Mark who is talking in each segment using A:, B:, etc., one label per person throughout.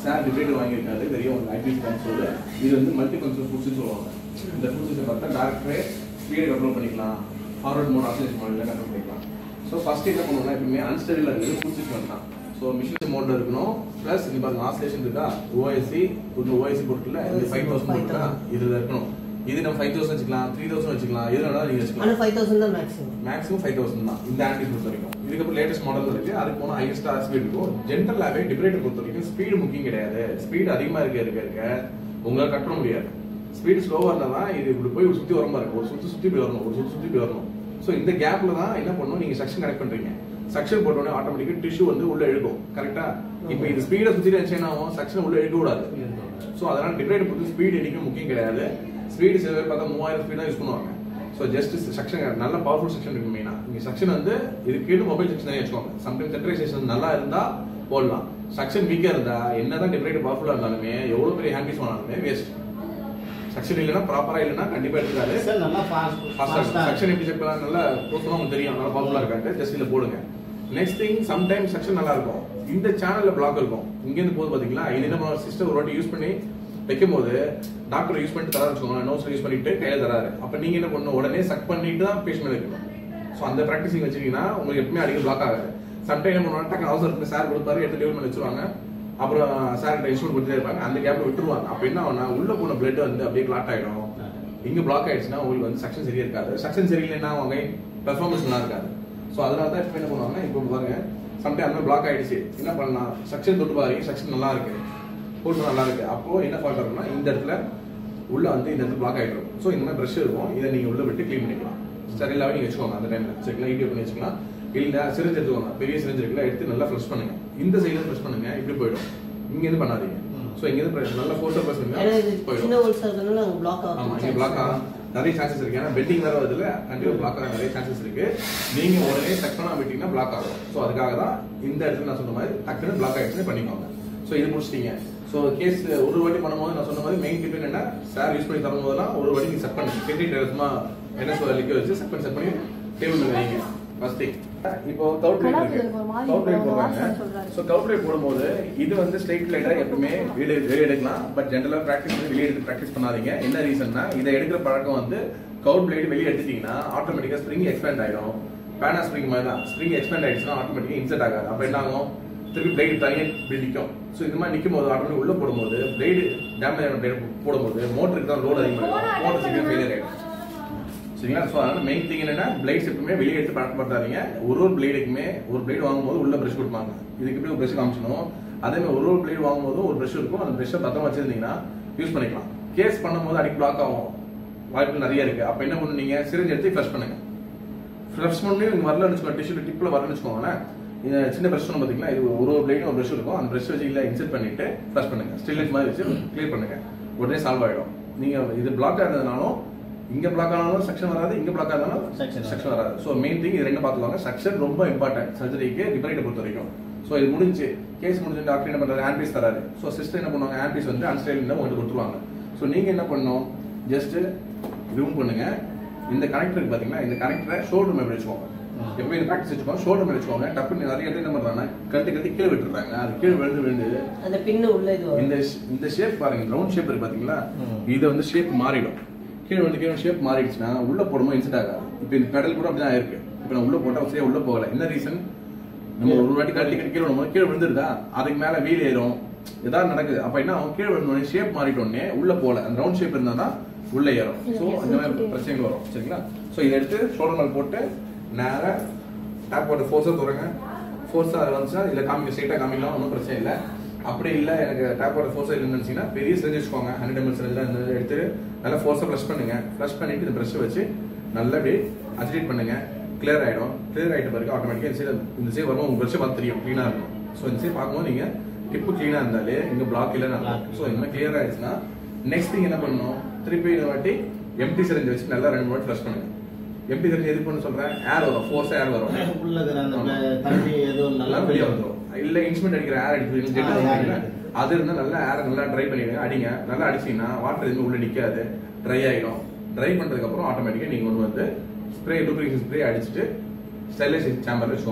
A: Sir debate வாங்கியிருக்காரு பெரிய ஒரு ஆக்டிவ் கன்சோல் இது வந்து மல்டி கன்சோல் ஃபுட்ஸ்னு சொல்லுவாங்க இந்த ஃபுட்ஸை பார்த்தா டேரக்டரே ஸ்பீடை கண்ட்ரோல் பண்ணிக்கலாம் ஃபார்வர்ட் மோட் ஆப்ஷன் மாடலில் கண்ட்ரோல் பண்ணிக்கலாம் ஸோ ஃபர்ஸ்ட் என்ன பண்ணுவோம்னா எப்பவுமே அன்ஸ்டேபிளாக இருக்கிறது ஃபுட் சிஸ்டம் தான் ஸோ மிஷின் மோட்ல இருக்கணும் ப்ளஸ் இங்க பாருங்க ஆஸ்லேஷன் இருக்கா ஓஎஸ்சி ஒரு ஓஎஸ்சி பொருட்கள் இந்த ஃபைவ் தௌசண்ட் இருக்கா இதுல இருக்கணும் இது நம்ம ஃபைவ் தௌசண்ட் வச்சுக்கலாம் த்ரீ தௌசண்ட் வச்சுக்கலாம் எது வேணாலும் நீங்க வச்சுக்கலாம்
B: ஆனால் ஃபைவ் தௌசண்ட் தான் மேக்ஸிமம்
A: மேக்ஸிமம் ஃபைவ் தௌசண்ட் தான் இந்த ஆண்டி பொறுத்த வரைக்கும் இதுக்கப்புறம் லேட்டஸ்ட் மாடல் இருக்கு அதுக்கு போனால் ஹையஸ்ட் ஸ்பீட் இருக்கும் ஜென்ரலாகவே டிபரேட்டர் பொறுத்த வரைக்கும் ஸ்பீடு முக்கியம் கிடையாது ஸ்பீடு அதிகமாக இருக்க இருக்க இருக்க உங்களால் கட்ட முடியாது ஸ்பீடு ஸ்லோவாக இருந்தால் தான் இது இப்படி போய் ஒரு சுற்றி வர மாதிரி இருக்கும் ஒரு சுற்றி சுற்றி போய் வரணும் ஒரு சுற்றி சுற்றி போய் வரணும் ஸோ இந்த கேப்ல தான் என்ன பண்ணணும் நீங்கள் செக்ஷன் கனெக்ட் பண்ணுறீங்க செக்ஷன் போட்டோடனே ஆட்டோமேட்டிக்காக டிஷ்யூ வந்து உள்ள இழுக்கும் கரெக்டா இப்போ இது ஸ்பீடை சுற்றி என்ன ஆகும் செக்ஷன் உள்ள இழுக்க கூடாது ஸோ அதனால டிபரேட்டர் பொறுத்து ஸ்பீடு என்னைக்கும் முக்கியம் கிடையாது ஸ்பீடு சில பேர் பார்த்தா மூவாயிரம் ஸ்பீட் தான் யூஸ் பண்ணுவாங்க ஸோ ஜஸ்ட் செக்ஷன் நல்ல பவர்ஃபுல் செக்ஷன் இருக்கு மெயினாக நீங்கள் செக்ஷன் வந்து இது கீழே மொபைல் செக்ஷன் தான் வச்சுக்கோங்க சம்டைம் சென்ட்ரைசேஷன் நல்லா இருந்தா போடலாம் செக்ஷன் வீக்காக இருந்தா என்னதான் டிபரேட்டர் பவர்ஃபுல்லாக இருந்தாலுமே எவ்வளோ பெரிய ஹேண்டிஸ் பண்ணாலுமே வேஸ்ட் செக்ஷன் இல்லைன்னா ப்ராப்பராக இல்லைன்னா கண்டிப்பாக எடுத்துக்காது
C: சார் நல்லா ஃபாஸ்ட் ஃபாஸ்டா
A: செக்ஷன் எப்படி செக் பண்ணலாம் நல்லா போஸ்ட் உங்களுக்கு தெரியும் நல்லா பாப்புலர் இருக்காங்க ஜஸ்ட் இதில் போடுங்க நெக்ஸ்ட் திங் சம்டைம் செக்ஷன் நல்லா இருக்கும் இந்த சேனல்ல பிளாக் இருக்கும் இங்கேருந்து போது பாத்தீங்களா இது என்ன பண்ணுவாங்க சிஸ்டம் ஒரு வாட்டி யூஸ் பண்ணி வைக்கும் போது டாக்டர் யூஸ் பண்ணிட்டு தராரு வச்சுக்கோங்க நோஸ்ல யூஸ் பண்ணிட்டு கையில தராரு அப்ப நீங்க என்ன பண்ணணும் உடனே சக் பண்ணிட்டு தான் பேஷண்ட் வைக்கணும் ஸோ அந்த ப்ராக்டிஸிங் வச்சிருக்கீங்கன்னா உங்களுக்கு எப்பவுமே அடிக்க பிளாக் ஆகாது சம்டைம் என்ன பண்ணுவாங்க டக்கு அவசரத்துக்கு சார் கொடுப்பாரு எடுத்து டெலிவரி பண்ணி வச்சிருவாங்க அப்புறம் சார் கிட்ட இன்ஸ்ட்ரூமெண்ட் கொடுத்துட்டே இருப்பாங்க அந்த கேப்ல விட்டுருவாங்க அப்ப என்ன ஆகும்னா உள்ள போன பிளட் வந்து அப்படியே கிளாட் ஆயிடும் இங்க பிளாக் ஆயிடுச்சுன்னா உங்களுக்கு வந்து செக்ஷன் சரியா இருக்காது செக்ஷன் சரியில்லைன்னா அவங்க பெர்ஃபார்மன்ஸ் நல்லா இருக்காது ஸோ அதனால தான் இப்போ என்ன பண்ணுவாங்க இப்போ பாருங்க சம்டைம் அந்த பிளாக் ஆயிடுச்சு என்ன பண்ணலாம் செக்ஷன் தொட்டு பாருங்க செக்ஷன் நல்லா இருக்கு போட்டு நல்லா இருக்கு அப்போ என்ன ஃபால்ட் இருக்கும்னா இந்த இடத்துல உள்ள வந்து இந்த இடத்துல பிளாக் ஆயிடும் ஸோ இந்த மாதிரி ப்ரெஷ் இருக்கும் இதை நீங்க உள்ள விட்டு க்ளீன் பண்ணிக்கலாம் ஸ்டெரிலாவே நீங்க வச்சுக்கோங்க அந்த டைம்ல சரிங்களா ஈடியோ பண்ணி வச்சுக்கலாம் இல்ல சிரிஞ்சு எடுத்துக்கோங்க பெரிய சிரிஞ்சு இருக்குல்ல எடுத்து நல்லா ஃப்ரெஷ் பண்ணுங்க இந்த சைடுல ஃப்ரெஷ் பண்ணுங்க இப்படி போயிடும் இங்க இருந்து பண்ணாதீங்க ஸோ இங்க இருந்து நல்லா ஃபோர்ஸா ப்ரெஸ்
B: ஏன்னா இது
A: பண்ணுங்க போயிடும்
B: சின்ன ஹோல்ஸாக இருக்கிறதுனால அங்கே பிளாக்
A: ஆமா இங்க
B: ஆகும்
A: பிளாக் ஆகும் நிறைய சான்சஸ் இருக்கு ஏன்னா பெட்டிங் வேற வருதுல கண்டிப்பா பிளாக் ஆக நிறைய சான்சஸ் இருக்கு நீங்க உடனே செக் பண்ணா விட்டீங்கன்னா பிளாக் ஆகும் ஸோ அதுக்காக தான் இந்த இடத்துல நான் சொன்ன மாதிரி டக்குன்னு பிளாக் ஆயிடுச்சுன்னு பண்ணிக்கோங்க ஸோ இது முடிச்சிட்டீங்க ஸோ கேஸ் ஒரு வாட்டி பண்ணும்போது நான் சொன்ன மாதிரி மெயின் டிப் என்னன்னா சார் யூஸ் பண்ணி தரும் போதெல்லாம் ஒரு வாட்டி நீங்க செட் பண்ணுங்க கிரெடிட் சும்மா என்ன சொல்ல லிக்க வச்சு செட் பண்ணி செட் பண்ணி டேபிள் மேல வைங்க ஃபர்ஸ்ட் திங் இப்போ கவுட்
D: கலர்
A: ரைட்
D: இருக்கு, ஒரு மாதிரி
A: கவுட் ரைட்
D: ஒரு
A: போடுறாங்க
D: வாசனை சொல்றாரு.
A: ஸோ கவுட் ரைட் போடும்போது இது வந்து ஸ்ட்ரெயிட் லைட்டா எப்பவுமே வெளியே வெளியே எடுக்கலாம் பட் ஜென்ரலா ப்ராக்டிஸ் பண்ணி வெளியே எடுத்து ப்ராக்டிஸ் பண்ணாதீங்க என்ன ரீசன்னா இதை எடுக்கிற பழக்கம் வந்து கவுட் பிளேடு வெளியே எடுத்துட்டீங்கன்னா ஆட்டோமேட்டிக்கா ஸ்ப்ரிங் எக்ஸ்பேண்ட் ஆயிடும் பேனா ஸ்ப்ரிங் மாதிரி தான் ஸ்ப்ரிங் எக்ஸ்பேண்ட் ஆயிடுச்சுன்னா ஆட்டோமேட்டிக்கா இன்செர்ட் ஆகாது அப்ப என்ன ஆகும் திருப்பி பிளேடு தனியாக இப்படி நிற்கும் ஸோ இந்த மாதிரி நிற்கும் போது ஆட்டோமேட்டிக் உள்ள போடும்போது பிளேடு டேமேஜ் ஆன பிளேடு போடும்போது மோட்டருக்கு தான் லோடு அதிகமாக மோட்டர் சீக்கிரம் ஃபெயிலியர் ஆயிடும் சரிங்களா ஸோ அதனால மெயின் திங் என்னன்னா பிளேட்ஸ் எப்பவுமே வெளியே எடுத்து பழக்கப்படுத்தாதீங்க ஒரு ஒரு பிளேடுக்குமே ஒரு பிளேடு வாங்கும்போது உள்ள பிரஷ் கொடுப்பாங்க இதுக்கு இப்படி ஒரு பிரஷ் காமிச்சணும் அதே மாதிரி ஒரு ஒரு பிளேடு வாங்கும்போது ஒரு பிரஷ் இருக்கும் அந்த பிரஷை பத்திரமா வச்சிருந்தீங்கன்னா யூஸ் பண்ணிக்கலாம் கேஸ் பண்ணும்போது அடிக்க பிளாக் ஆகும் வாய்ப்பு நிறைய இருக்கு அப்ப என்ன பண்ணுவீங்க சிரிஞ்சு எடுத்து ஃப்ரெஷ் பண்ணுங்க ஃப்ரெஷ் பண்ணி இங்க வரலன்னு வச்சுக்கோங்க டிஷ்யூ டிப்ல வரலன்னு வச்சுக்கோங்களேன் இந்த சின்ன பிரஷ் ஒன்று பார்த்தீங்களா இது ஒரு ஒரு பிளேடும் ஒரு பிரஷ் இருக்கும் அந்த பிரஷ் வச்சு இல்லை இன்செர்ட் பண்ணிட்டு ஃப்ரெஷ் பண்ணுங்க ஸ்டில்லேஜ் மாதிரி வச்சு கிளியர் பண்ணுங்க உடனே சால்வ் ஆயிடும் நீங்க இது பிளாக் ஆனதுனாலும் இங்க பிளாக் ஆனாலும் செக்ஷன் வராது இங்க பிளாக் ஆனாலும்
C: Section வராது.
A: செக்ஷன் வராது ஸோ மெயின் திங் இது ரெண்டு பார்த்துவாங்க செக்ஷன் ரொம்ப இம்பார்ட்டன்ட் சர்ஜரிக்கு ரிப்பரைட்டை பொறுத்த வரைக்கும் ஸோ இது முடிஞ்சு கேஸ் முடிஞ்சு டாக்டர் என்ன பண்றாரு ஹேண்ட் பீஸ் தராரு ஸோ சிஸ்டர் என்ன பண்ணுவாங்க ஹேண்ட் பீஸ் வந்து அன்ஸ்டைல் உங்களுக்கு கொடுத்துருவாங்க ஸோ நீங்க என்ன பண்ணணும் ஜஸ்ட் ரிமூவ் பண்ணுங்க இந்த கனெக்டர் இருக்கு பாத்தீங்களா இந்த கனெக்டரை ஷோல்டர் மேல வச்சுக்கோங்க
C: ம்.
A: எப்பவுமே இந்த ப்ராக்டிஸ் வச்சுக்கோங்க ஷோல்டர் மேல வச்சுக்கோங்க டப்புன்னு நிறைய இடத்துல என்ன பண்றாங்க கழட்டி கழட்டி கீழே விட்டுறாங்க அது கீழே விழுந்து விழுந்து
B: அந்த பின்னு உள்ள இது வரும்.
A: இந்த ஷ்- இந்த ஷேப் பாருங்க ரவுண்ட் ஷேப் இருக்கு பாத்தீங்களா
C: ம்.
A: இது வந்து ஷேப் மாறிடும் கீழே வந்து கீழே ஷேப் மாறிடுச்சுன்னா உள்ள போடும்போது இன்சென்ட் ஆகாது இப்போ இந்த பெடல் கூட அப்படிதான் இருக்கு இப்போ நான் உள்ள போட்டா சரியா உள்ள போகல என்ன ரீசன் நம்ம ஒரு வாட்டி கழட்டி கட்டி கீழே விடும்போது கீழே விழுந்துருதா அதுக்கு மேல வீல் ஏறும் ஏதாவது நடக்குது அப்ப என்ன அவன் கீழே விழுந்தோடனே ஷேப் மாறிட்டோடனே உள்ள போல அந்த ரவுண்ட் ஷேப் இருந்தா தான் உள்ள ஏறும் ஸோ அந்த மாதிரி பிரச்சனைகள் வரும் சரிங்களா ஸோ இதை எடுத்து ஷோல்டர் மேல் போட்டு நேரா டேப் போட்டு ஃபோர்ஸாக தொடங்க ஃபோர்ஸாக அது வந்துச்சுன்னா இதில் காமிக்க ஸ்ட்ரைட்டாக காமிக்கலாம் ஒன்றும் பிரச்சனை இல்லை அப்படி இல்லை எனக்கு டேப் போட ஃபோர்ஸாக இல்லைன்னு நினச்சிங்கன்னா பெரிய சிரிஞ்சு வச்சுக்கோங்க ஹண்ட்ரட் எம்எல் சிரிஞ்செலாம் இந்த எடுத்து நல்லா ஃபோர்ஸாக ப்ரெஷ் பண்ணுங்க ப்ரெஷ் பண்ணிட்டு இந்த ப்ரெஷ்ஷை வச்சு நல்லா அப்படியே அஜிடேட் பண்ணுங்க கிளியர் ஆயிடும் கிளியர் ஆயிட்ட பிறகு ஆட்டோமேட்டிக்காக இந்த சைடு இந்த சைடு வரும்போது உங்க ப்ரெஷ்ஷை பார்த்து தெரியும் க்ளீனாக இருக்கும் ஸோ இந்த சைடு பார்க்கும்போது நீங்கள் டிப்பு க்ளீனாக இருந்தாலே இங்கே பிளாக் இல்லை நல்லா ஸோ இந்த மாதிரி கிளியர் ஆயிடுச்சுன்னா நெக்ஸ்ட் திங் என்ன பண்ணணும் திருப்பி இந்த வாட்டி எம்டி சிரிஞ்சு வச்சு நல்லா ரெண்டு வாட்டி ஃப்ரெஷ் பண்ணுங்க எம்டி சிரிஞ்சு எதுக்கு பண்ண சொல்றேன் ஏர் வரும் ஃபோர்ஸ் ஏர் வரும்
C: உள்ள இருக்கிற அந்த ப- தண்ணி எதுவும்
A: நல்லா வெளியே வந்துடும் இல்ல இன்ஸ்ட்ருமெண்ட் அடிக்கிற ஏர் அடிக்கிறீங்க
C: ஆ, air
A: அடிக்கிறீங்க
C: அடிக்குது.
A: அது இருந்தா நல்லா ஏர் நல்லா ட்ரை பண்ணிடுங்க அடிங்க நல்லா அடிச்சீங்கன்னா வாட்டர் எதுவும் உள்ள நிக்காது ட்ரை ஆயிடும் ட்ரை பண்றதுக்கு அப்புறம் ஆட்டோமேட்டிக்கா நீங்க கொண்டு வந்து ஸ்ப்ரே டூப்ளிகேஷன் ஸ்ப்ரே அடிச்சுட்டு ஸ்டெரிலைசேஷன் சேம்பர்ல வச்சுக்கோங்க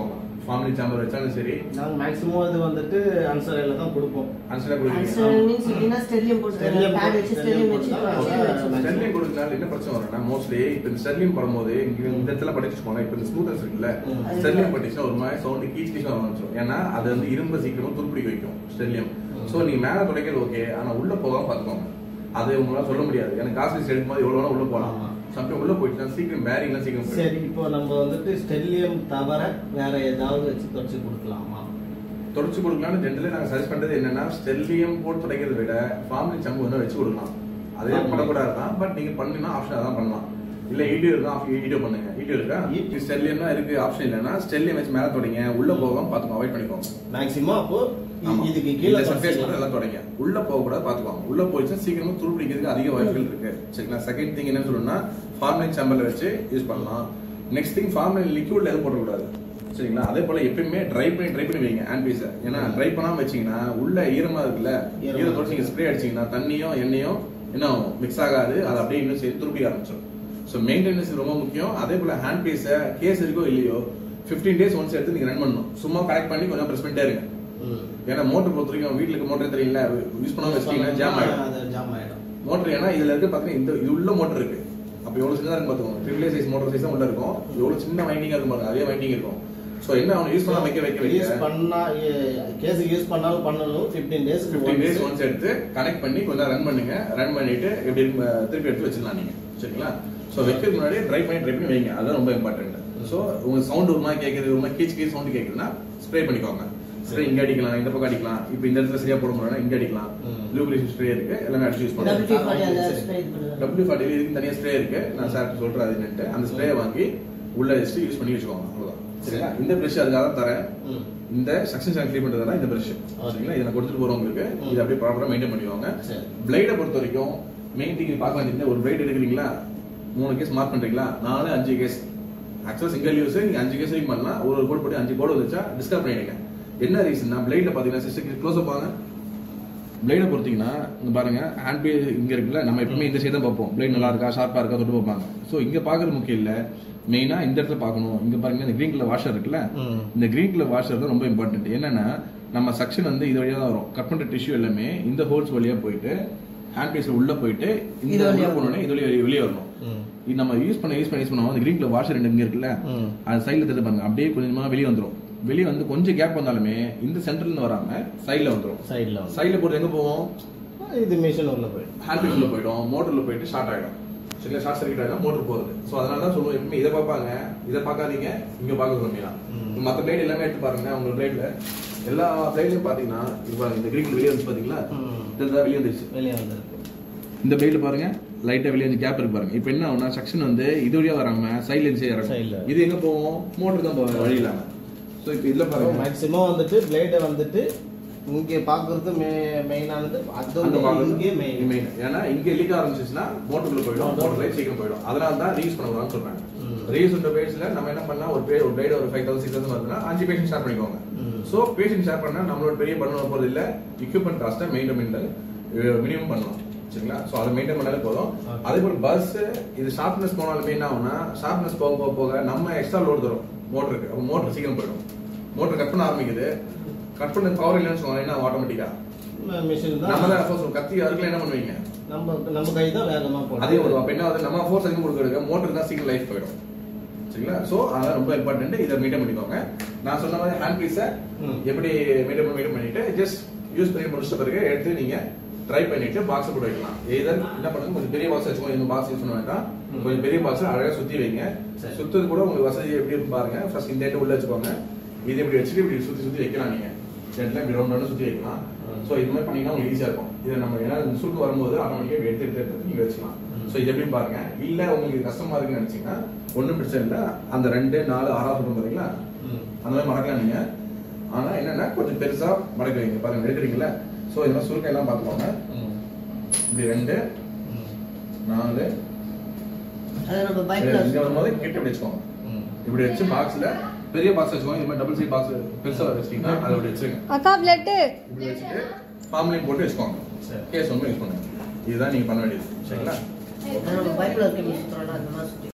A: ஃபார்மலி சாம்பர் வச்சாலும் சரி
C: நாங்க மேக்ஸிமம் இது வந்துட்டு அன்சரைல தான் கொடுப்போம்
A: அன்சரா கொடுக்குறீங்க
B: Answer means எப்படின்னா ஸ்டெர்லியம் போட்டு
C: Sterlium
B: pad வச்சு
C: போட்டு,
B: ஸ்டெர்லியம்
C: Sterlium
B: வச்சு
C: போட்டா
B: வச்சு
A: ஸ்டெர்லிங் கொடுக்கறதுனால என்ன பிரச்சனை வரும்னா மோஸ்ட்லி இப்போ இந்த ஸ்டெர்லிங் படும்போது இங்க இந்த இடத்துல படிச்சுக்கோங்க இப்போ இந்த ஸ்மூத்னஸ் இருக்குல்ல
C: ம்.
A: ஸ்டெர்லிங் பட்டுச்சுன்னா ஒரு மாதிரி சவுண்ட் கீச் கீச் வர ஆரம்பிச்சிடும் ஏன்னா அது வந்து இரும்ப சீக்கிரமா துருப்பிடிக்க வைக்கும் ஸ்டெர்லியம்
C: ம்.
A: ஸோ நீங்க மேல துடைக்கிறது ஓகே ஆனா உள்ள போகாம பார்த்துக்கோங்க அது உங்களால சொல்ல முடியாது எனக்கு காசு எடுக்கும் போது எவ்வளவு வேணா உள்ள போகலாம்
C: ஆமா.
A: சம்டைம் உள்ள போயிட்டுனா சீக்கிரம் பேரிங்லாம் சீக்கிரம் போயிடும்.
C: சரி இப்போ நம்ம வந்துட்டு ஸ்டெர்லியம் தவிர வேற ஏதாவது வச்சு தொடச்சு கொடுக்கலாமா
A: தொடச்சு கொடுக்கலாம்னு ஜென்ரலி நாங்க சஜஸ்ட் பண்றது என்னன்னா ஸ்டெர்லியம் போட்டு துடைக்கிறத விட ஃபார்மலி சம்பு வந்து வச்சு கொடுக்கலாம் அதே
C: ஆமா.
A: பண்ணக்கூடாது தான் பட் நீங்க பண்ணினா ஆப்ஷன் அதான் பண்ணலாம் இல்ல ஈடியோ இருக்கா ஈடியோ பண்ணுங்க ஈடியோ இருக்கா
C: EDO.
A: ஸ்டெர்லியம் தான் இருக்கு ஆப்ஷன் இல்லைன்னா ஸ்டெர்லியம் வச்சு மேல தொடங்க உள்ள போகாம பாத்துக்கோங்க அவாய்ட் பண்ணிக்கோங்க
C: மேக்ஸிமம் அப்போ இ-
A: ஆமா.
C: இதுக்கு
A: இந்த
C: கீழே
A: surface
C: தொடச்சிக்கலாம்.
A: மட்டும் எல்லாம் தொடங்க உள்ள போக கூட பாத்துக்கோங்க உள்ள போயிடுச்சா சீக்கிரமா துருப்பிடிக்கிறதுக்கு அதிக வாய்ப்புகள் இருக்கு சரிங்களா செகண்ட் திங் என்ன சொல்லணும்னா ஃபார்மலின் சாம்பர்ல வச்சு யூஸ் பண்ணலாம் நெக்ஸ்ட் திங் ஃபார்மலின் லிக்விட்ல எதுவும் போடக்கூடாது சரிங்களா அதே போல எப்பயுமே ட்ரை பண்ணி ட்ரை பண்ணி வைங்க ஹேண்ட் பீஸை ஏன்னா ட்ரை பண்ணாம வச்சீங்கன்னா உள்ள ஈரமா இருக்குல்ல
C: ஈரமா
A: ஈரம் தொடச்சு நீங்க ஸ்ப்ரே அடிச்சீங்கன்னா தண்ணியும் எண்ணெயும் என்ன மிக்ஸ் ஆகாது அது அப்படியே இன்னும் சேர்த்து துருப்பிக்க ஆரம்பிச்சிடும் ஸோ மெயின்டெனன்ஸ் ரொம்ப முக்கியம் அதே போல ஹேண்ட் பீஸை கேஸ் இருக்கோ இல்லையோ 15 டேஸ் ஒன்ஸ் எடுத்து நீங்க ரன் பண்ணணும் சும்மா கனெக்ட் பண்ணி கொஞ்சம் ப்ரெஸ் பண்ணிட்டே இருங்க
C: ம்.
A: ஏன்னா மோட்டர் பொறுத்த வரைக்கும் வீட்டுல இருக்க மோட்டர் தெரியல யூஸ் பண்ணாம வச்சிட்டீங்கன்னா ஜாம் ஆயிடும்
C: அது ஜாம் ஆயிடும்
A: மோட்டர் ஏன்னா இதுல இருக்கு பாத்தீங்கன்னா இந்த இது உள்ள மோட்டர் இருக்கு அப்ப எவ்வளவு சின்னதா இருக்கு பாத்துக்கோங்க ட்ரிபிள் சைஸ் மோட்டர் சைஸ் தான் உள்ள இருக்கும் எவ்வளவு சின்ன வைண்டிங்கா இருக்கும் பாருங்க அதே வைண்டிங் இருக்கும் சோ என்ன அவன் யூஸ் பண்ணா வைக்க வைக்க
C: யூஸ்
A: வைக்க
C: பண்ணா கேஸ் யூஸ் பண்ணாலும் பண்ணணும் 15 டேஸ்
A: 15 டேஸ் ஒன்ஸ் எடுத்து கனெக்ட் பண்ணி கொஞ்சம் ரன் பண்ணுங்க ரன் பண்ணிட்டு எப்படி இருக்கு, அஹ், திருப்பி எடுத்து வச்சிடலாம் நீங்க சரிங்களா சோ வைக்கிறதுக்கு முன்னாடி ட்ரை பண்ணி ட்ரை பண்ணி வைங்க அதுதான் ரொம்ப இம்பார்ட்டன்ட் சோ உங்க சவுண்ட் ஒரு மாதிரி கேக்குது ஒரு மாதிரி கீச் கீச் சவுண்ட் கேக்குதுன்னா ஸ்ப்ரே பண்ணிக்கோங்க ஸ்ப்ரே இங்க அடிக்கலாம் இந்த பக்கம் அடிக்கலாம் இப்போ இந்த இடத்துல சரியா போட முடியல இங்க அடிக்கலாம்
C: ம்.
A: லூப்ரிகேஷன் ஸ்ப்ரே இருக்கு எல்லாமே அடிச்சு யூஸ் பண்ணலாம்
B: டபுள் ஃபார்ட்டி அந்த ஸ்ப்ரே இது பண்ணுங்க
A: டபிள்யூ ஃபார்ட்டி இதுக்கு தனியா ஸ்ப்ரே இருக்கு நான் சார் சொல்றேன் அது என்னன்ட்டு அந்த ஸ்ப்ரே வாங்கி உள்ள வச்சு யூஸ் பண்ணி வச்சுக்கோங்க அவ்வளவுதான் சரிங்களா இந்த பிரஷ் அதுக்காக தான் தரேன்
C: ம்.
A: இந்த செக்ஷன் சாங் க்ளீன் பண்றதுனா இந்த பிரஷ் சரிங்களா இதை நான் கொடுத்துட்டு போறவங்களுக்கு இது அப்படியே ப்ராப்பரா மெயின்டைன் பண்ணிடுவாங்க
C: சரி.
A: பிளேடை பொறுத்த வரைக்கும் மெயின் திங் பார்க்க வேண்டியது ஒரு பிளேட் எடுக்கிறீங்களா மூணு கேஸ் மார்க் பண்றீங்களா நாலு அஞ்சு கேஸ் ஆக்சுவலா சிங்கிள் யூஸ் நீங்க அஞ்சு கேஸ் வரைக்கும் பண்ணலாம் ஒரு ஒரு கோட் போட்டு அஞ்சு கோடு வச்சா டிஸ்டர்ப் பண்ணிடுங்க என்ன ரீசன்னா பிளேட்ல பாத்தீங்கன்னா சிஸ்டர் க்ளோஸ் அப் ஆங்க பிளேடை பொறுத்தீங்கன்னா இங்க பாருங்க ஹேண்ட் பே இங்க இருக்குல்ல நம்ம எப்பவுமே இந்த சைடு தான் பார்ப்போம் பிளேட் நல்லா இருக்கா ஷார்ப்பா இருக்கா தொட்டு பார்ப்பாங்க சோ இங்க பாக்குறது முக்கியம் இல்ல மெயினா இந்த இடத்துல பார்க்கணும் இங்க பாருங்க இந்த கிரீன் கலர் வாஷர் இருக்குல்ல
C: ம்.
A: இந்த கிரீன் கலர் வாஷர் தான் ரொம்ப இம்பார்ட்டன்ட் என்னன்னா நம்ம செக்ஷன் வந்து இது வழியா தான் வரும் கட் பண்ற டிஷ்யூ எல்லாமே இந்த ஹோல்ஸ் வழியா போயிட்டு ஹேண்ட் பீஸ்ல உள்ள போயிட்டு இந்த
B: இது வழியா
A: உள்ள போனோடனே இது வழியா வெளியே வரணும்
C: ம்.
A: இது நம்ம யூஸ் பண்ண யூஸ் பண்ண யூஸ் பண்ணுவோம் அந்த கிரீன் கலர் வாஷர் ரெண்டு இங்க இருக்குல்ல
C: ம்.
A: அது சைடுல தெரிஞ்சு பாருங்க அப்படியே கொஞ்சமா வெளியே வந்துரும் வெளியே வந்து கொஞ்சம் கேப் வந்தாலுமே இந்த சென்டர்ல இருந்து வராம சைடுல வந்துரும்
C: சைடுல வந்து.
A: சைடுல போட்டு எங்க போவோம்
C: இது மிஷின் உள்ள போயிடும்
A: ஹேண்ட் பீஸ்ல போயிடும் மோட்டர்ல போயிட்டு ஷார்ட் ஆயிடும் சரிங்களா ஷார்ட் சர்க்கிட் ஆயிடும் மோட்டர் போகுது ஸோ அதனால தான் சொல்லுவோம் எப்பவுமே இதை பார்ப்பாங்க இதை பார்க்காதீங்க இங்க பார்க்க சொன்னீங்க
C: ம்.
A: மற்ற பிளேட் எல்லாமே எடுத்து பாருங்க உங்க பிளேட்ல எல்லா பிளேட்லயும் பாத்தீங்கன்னா இது பாருங்க இந்த கிரீன் வெளியே வந்து பாத்தீங்களா
C: ம்.
A: இதுதான் வெளியே வந்துருச்சு
C: வெளியே வந்திருக்கு
A: இந்த பிளேட்ல பாருங்க லைட்டா வெளியே வந்து கேப் இருக்கு பாருங்க இப்போ என்ன ஆகும்னா செக்ஷன் வந்து இது வழியா வராம சைடுல இருந்து
C: Side ல.
A: இறங்கும் இது எங்க போவோம் மோட்டர் தான் போகும் வழி இல்லாம ஸோ இப்போ இதுல பாருங்க
C: மேக்ஸிமம் வந்துட்டு பிளேடை வந்துட்டு இங்க பாக்குறது மெயினானது அது
A: அந்த பாகம்
C: இங்கே மெயின்
A: main. ஏன்னா இங்க லீக் ஆரம்பிச்சிச்சுன்னா மோட்டருக்குள்ள போயிடும் மோட்டர் லைட் சீக்கிரம் போயிடும் அதனால தான் ரீயூஸ் பண்ண சொல்றாங்க
C: ம்.
A: ரீயூஸ் பண்ற பேஸ்ல நம்ம என்ன பண்ணலாம் ஒரு பேர் ஒரு பிளேட் ஒரு ஃபைவ் தௌசண்ட் சிக்ஸ் தௌசண்ட் வருதுன்னா அஞ்சு பேஷண்ட் ஷேர் பண்ணிக்கோங்க
C: ம்.
A: சோ பேஷண்ட் ஷேர் பண்ணா நம்மளோட பெரிய பண்ண போறது இல்ல எக்யூப்மெண்ட் காஸ்ட்டை மெயின்டைன் பண்ணி மினிமம் பண்ணலாம் சரிங்களா சோ அதை மெயின்டைன் பண்ணாலே போதும்
C: Okay.
A: அதே போல பஸ் இது ஷார்ப்னஸ் போனாலுமே என்ன ஆகும்னா ஷார்ப்னஸ் போக போக போக நம்ம எக்ஸ்ட்ரா லோடு தரும் மோட்டருக்கு அப்போ மோட்டர் சீக்கிரம் போயிடும் மோட்டர் கட் பண்ண ஆரம்பிக்குது கட் பண்ண பவர் இல்லைன்னு சொன்னா என்ன ஆட்டோமேட்டிக்கா
C: மிஷின்
A: நம்ம
C: தான்
A: தான் force கத்தி அதுக்குள்ள என்ன பண்ணுவீங்க
C: நம்ம நம்ம கை தான் வேகமா போடும்
A: அதே ஒரு அப்ப என்ன ஆகுது நம்ம ஃபோர்ஸ் அதிகம் கொடுக்க மோட்டர் தான் சீக்கிரம் லைஃப் போயிடும் சரிங்களா சோ அதான் ரொம்ப இம்பார்ட்டன்ட் இதை மெயின்டைன் பண்ணிக்கோங்க நான் சொன்ன மாதிரி ஹேண்ட் பீஸை
C: ம்.
A: எப்படி மெயின்டைன் மெயின்டைன் பண்ணிட்டு ஜஸ்ட் யூஸ் பண்ணி முடிச்சிட்ட பிறகு எடுத்து நீங்க ட்ரை பண்ணிட்டு பாக்ஸ் போட்டு வைக்கலாம் எதர் என்ன பண்ணுங்க கொஞ்சம் பெரிய பாக்ஸ் வச்சுக்கோங்க இந்த பாக்ஸ் யூஸ் பண்ண வேண்டாம்
C: ம்.
A: கொஞ்சம் பெரிய பாக்ஸ் அழகா சுத்தி வைங்க
C: சரி.
A: சுத்தது கூட உங்களுக்கு வசதி எப்படி இருக்குன்னு பாருங்க ஃபர்ஸ்ட் இந்த end உள்ள வச்சுக்கோங்க இது இப்படி வச்சுட்டு இப்படி சுத்தி சுத்தி வைக்கலாம் நீங்க ரெண்டுல இப்படி ரவுண்ட் ரவுண்ட் சுத்தி வைக்கலாம்
C: ம்.
A: சோ இது மாதிரி பண்ணீங்கன்னா உங்களுக்கு ஈஸியா இருக்கும் இதை நம்ம ஏன்னா இந்த சுருக்கு வரும்போது ஆட்டோமேட்டிக்கா எடுத்து எடுத்து எடுத்து நீங்க வச்சுக்கலாம்
C: ம்.
A: சோ இது எப்படி பாருங்க இல்ல உங்களுக்கு இது கஷ்டமா இருக்குன்னு நினைச்சீங்கன்னா ஒண்ணும் பிரச்சனை இல்ல அந்த ரெண்டு நாலு ஆறாவது சொல்றோம் பாத்தீங்களா
C: ம்.
A: அந்த மாதிரி மடக்கலாம் நீங்க ஆனா என்னன்னா கொஞ்சம் பெருசா மடக்க வைங்க பாருங்க எடுக்கிறீங்களா சோ இதெல்லாம் சுருக்கம் எல்லாம் பாத்துக்கோங்க
C: ம்.
A: இப்படி ரெண்டு
C: ம்.
A: நாலு
B: அதை நம்ம
A: இங்க
B: பைக்ல
A: வரும்போது கிட்ட இப்படி வச்சுக்கோங்க
C: ம்.
A: இப்படி வச்சு பாக்ஸ்ல பெரிய பாக்ஸ் வச்சுக்கோங்க இது மாதிரி டபுள் சைட் பாக்ஸ் பெருசா வச்சிட்டீங்கன்னா அதை இப்படி வச்சுருங்க
D: அக்கா பிளட்டு
A: இப்படி வச்சுட்டு ஃபார்ம்லைன் போட்டு வச்சுக்கோங்க
C: சரி.
A: கேஸ் ஒன்று யூஸ் பண்ணுங்க இதுதான் நீங்க பண்ண வேண்டியது சரிங்களா
B: நம்ம பைக்ல இருக்க மிஷின் அந்த மாதிரி சுத்தி